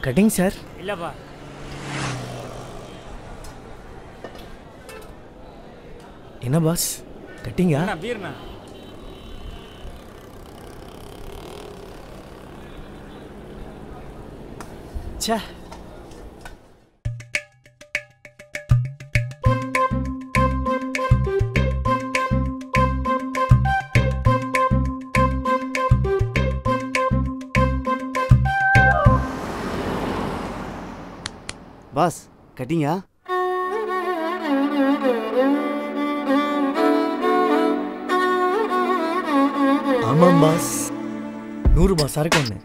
Cutting sir இல்லப்பா என்ன pass கட்டிங்கா என்ன பீர்ண்ணா ச்சே பாஸ் கட்டிங்கா ஆமாம் பாஸ் நூறு பாஸ் சரக்கு ஒன்று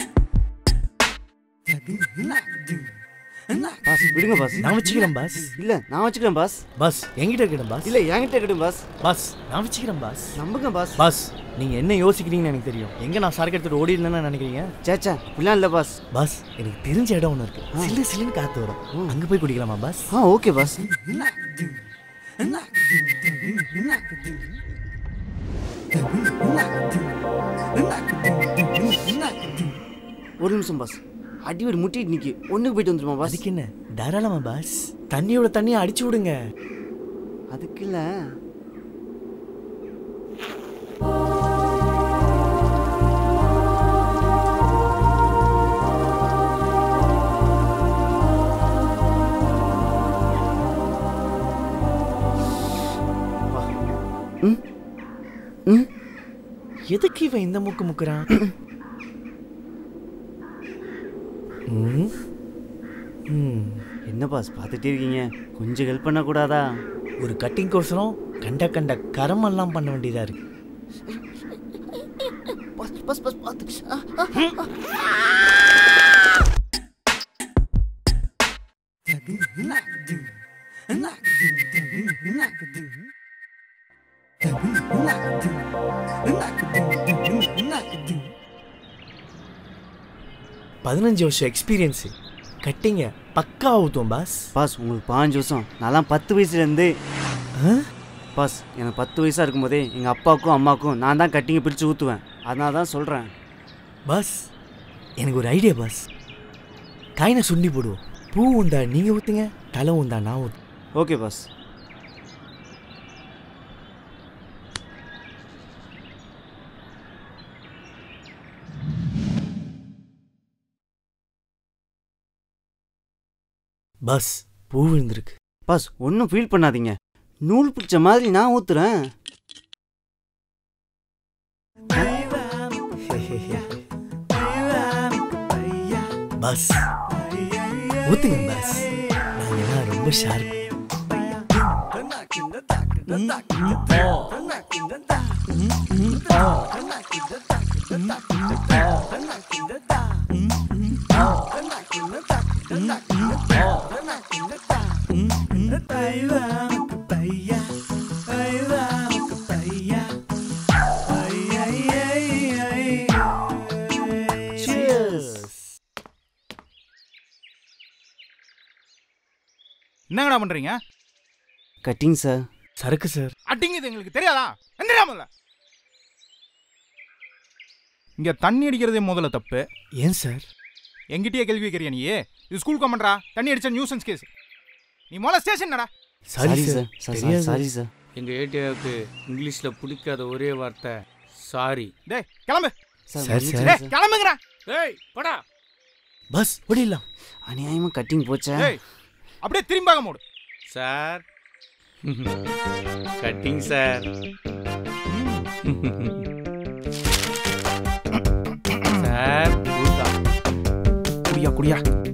பாஸ் விடுங்க பாஸ் நான் வச்சுக்கிறேன் பாஸ் இல்ல நான் வச்சுக்கிறேன் பாஸ் பாஸ் என்கிட்ட இருக்கட்டும் பாஸ் இல்ல என்கிட்ட இருக்கட்டும் பாஸ் பாஸ் நான் வச்சுக்கிறேன் பாஸ் நம்புங்க பாஸ் பாஸ் நீங்க என்ன யோசிக்கிறீங்கன்னு எனக்கு தெரியும் எங்க நான் சரக்கு எடுத்துட்டு ஓடிடலன்னு நினைக்கிறீங்க சேச்சா அப்படிலாம் இல்ல பாஸ் பாஸ் எனக்கு தெரிஞ்ச இடம் ஒன்று இருக்கு சில்லு சில்லுன்னு காத்து வரும் அங்க போய் குடிக்கலாமா பாஸ் ஆ ஓகே பாஸ் ஒரு நிமிஷம் பாஸ் அடிவடி முட்டிட்டு நிக்கி ஒண்ணுக்கு போயிட்டு வந்துருமா பாஸ் அதுக்கு என்ன தாராளமா பாஸ் தண்ணியோட தண்ணியை அடிச்சு விடுங்க அதுக்கு இல்ல ம் ம் எதுக்கு இவன் இந்த முக்கு முக்குறான் ம் ம் என்ன பாஸ் பார்த்துட்டே இருக்கீங்க கொஞ்சம் ஹெல்ப் பண்ண கூடாதா ஒரு கட்டிங் கோர்ஸரும் கண்ட கண்ட கரமெல்லாம் பண்ண வேண்டியதா இருக்கு பாஸ் பாஸ் பாஸ் பார்த்து ஆ, ஆ. பதினஞ்சு வருஷம் எக்ஸ்பீரியன்ஸ் கட்டிங்க பக்கா ஊத்தும் பாஸ் பாஸ் உங்களுக்கு பாஞ்சு வருஷம் நான்லாம் பத்து வயசுலேருந்து ஆ? பாஸ் எனக்கு பத்து வயசாக இருக்கும்போதே எங்கள் அப்பாவுக்கும் அம்மாவுக்கும் நான் தான் கட்டிங்க பிரித்து ஊற்றுவேன் அதனால தான் சொல்கிறேன் பாஸ் எனக்கு ஒரு ஐடியா பாஸ் காயினை சுண்டி போடுவோம் பூ உண்டா நீங்க ஊத்துங்க தலை உண்டா நான் ஊத்து ஓகே பாஸ் பாஸ் பூ விழுந்திருக்கு பாஸ் ஒன்றும் ஃபீல் பண்ணாதீங்க நூல் பிடிச்ச மாதிரி நான் ஊற்றுறேன் பாஸ் ஊத்துங்க பாஸ் நாங்கெல்லாம் ரொம்ப ஷார்ப் என்னங்கடா பண்றீங்க கட்டிங் சார் சரக்கு சார் அடிங்குது எங்களுக்கு தெரியாதா எந்திராமல்ல இங்க தண்ணி அடிக்கிறதே முதல்ல தப்பு ஏன் சார் எங்கிட்டயே கேள்வி கேட்கறியா நீ இது ஸ்கூல் கமெண்ட்ரா தண்ணி அடிச்ச நியூசன்ஸ் கேஸ் நீ முதல்ல ஸ்டேஷன் நடா சாரி சாரி சார் சார் தெரியாது சாரி சார் எங்கள் ஏடியாவுக்கு இங்கிலீஷில் பிடிக்காத ஒரே வார்த்தை சாரி டேய் கிளம்பு சார், சார் சார். டேய் கிளம்புங்கடா டேய் படா பஸ் ஓடிடலாம் அநியாயமாக கட்டிங் போச்சே டேய் அப்படியே திரும்பாக மூடு சார் கட்டிங் சார் சார் குடியா குடியா